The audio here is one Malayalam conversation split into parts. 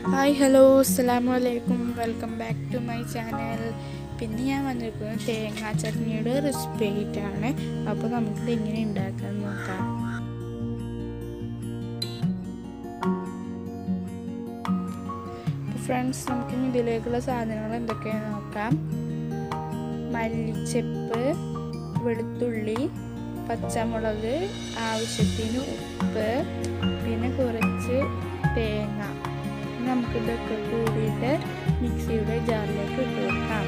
ഹായ് ഹലോ അസ്സാം വലൈക്കും welcome back to my channel പിന്നെ ഞാൻ വന്നിരിക്കുന്നത് തേങ്ങാ ചട്നിയുടെ റെസിപ്പി ആയിട്ടാണ് അപ്പോൾ നമുക്കിത് എങ്ങനെ ഉണ്ടാക്കാൻ നോക്കാം ഫ്രണ്ട്സ് നമുക്കിനി ഇതിലേക്കുള്ള സാധനങ്ങൾ എന്തൊക്കെയാണെന്ന് നോക്കാം മല്ലിച്ചെപ്പ് വെളുത്തുള്ളി പച്ചമുളക് ആവശ്യത്തിന് ഉപ്പ് പിന്നെ കുറച്ച് തേങ്ങ നമുക്കിതൊക്കെ കൂടിയിട്ട് മിക്സിയുടെ ജാറിലേക്ക് ഇട്ട് കൊടുക്കാം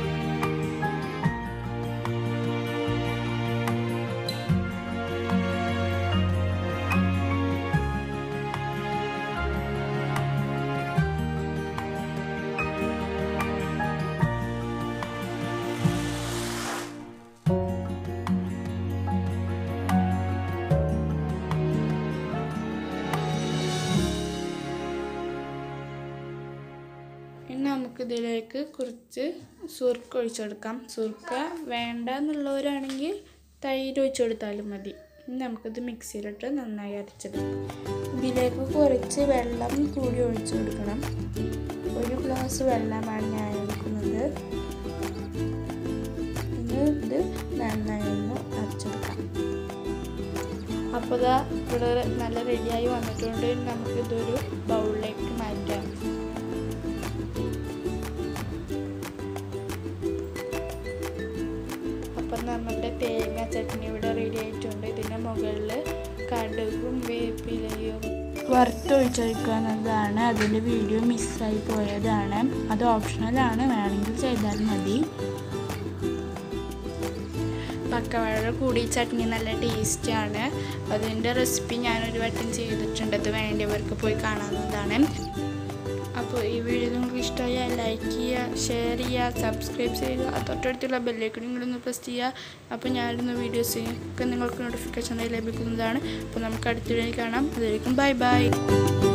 ഇനി നമുക്കിതിലേക്ക് കുറച്ച് സുർക്ക ഒഴിച്ചെടുക്കാം സുർക്ക വേണ്ട എന്നുള്ളവരാണെങ്കിൽ തൈര് ഒഴിച്ചു കൊടുത്താലും മതി ഇനി നമുക്കിത് മിക്സിയിലിട്ട് നന്നായി അരച്ചെടുക്കാം ഇതിലേക്ക് കുറച്ച് വെള്ളം കൂടി ഒഴിച്ചു കൊടുക്കണം ഒരു ഗ്ലാസ് വെള്ളമാണ് ഞാൻ എടുക്കുന്നത് ഇനി ഇത് നന്നായി ഒന്ന് അരച്ചെടുക്കാം അപ്പോൾ ഇതാ ഇവിടെ നല്ല റെഡിയായി വന്നിട്ടുണ്ട് നമുക്കിതൊരു ബൗളിലേക്ക് മാറ്റാം അപ്പം നമ്മുടെ തേങ്ങ ചട്നി ഇവിടെ റെഡി ആയിട്ടുണ്ട് ഇതിൻ്റെ മുകളിൽ കടുകും വേപ്പിലയും വറുത്തൊഴിച്ചൊഴിക്കുന്നതാണ് അതിൻ്റെ വീഡിയോ മിസ്സായി പോയതാണ് അത് ഓപ്ഷണലാണ് വേണമെങ്കിൽ ചെയ്താൽ മതി പക്കവാഴ കൂടി ചട്നി നല്ല ടേസ്റ്റാണ് അതിൻ്റെ റെസിപ്പി ഞാനൊരു വട്ടം ചെയ്തിട്ടുണ്ട് അത് വേണ്ടിയവർക്ക് പോയി കാണാവുന്നതാണ് അപ്പോൾ ഈ വീഡിയോ നിങ്ങൾക്ക് ഇഷ്ടമായാൽ ലൈക്ക് ചെയ്യുക ഷെയർ ചെയ്യുക സബ്സ്ക്രൈബ് ചെയ്യുക തൊട്ടടുത്തുള്ള ബെല്ലേക്കും നിങ്ങളൊന്ന് പ്രസ് ചെയ്യുക അപ്പോൾ ഞാനിടുന്ന വീഡിയോസ് ഒക്കെ നിങ്ങൾക്ക് നോട്ടിഫിക്കേഷനായി ലഭിക്കുന്നതാണ് അപ്പോൾ നമുക്ക് അടുത്ത വീഡിയോയിൽ കാണാം അതിലേക്കും ബൈ ബൈ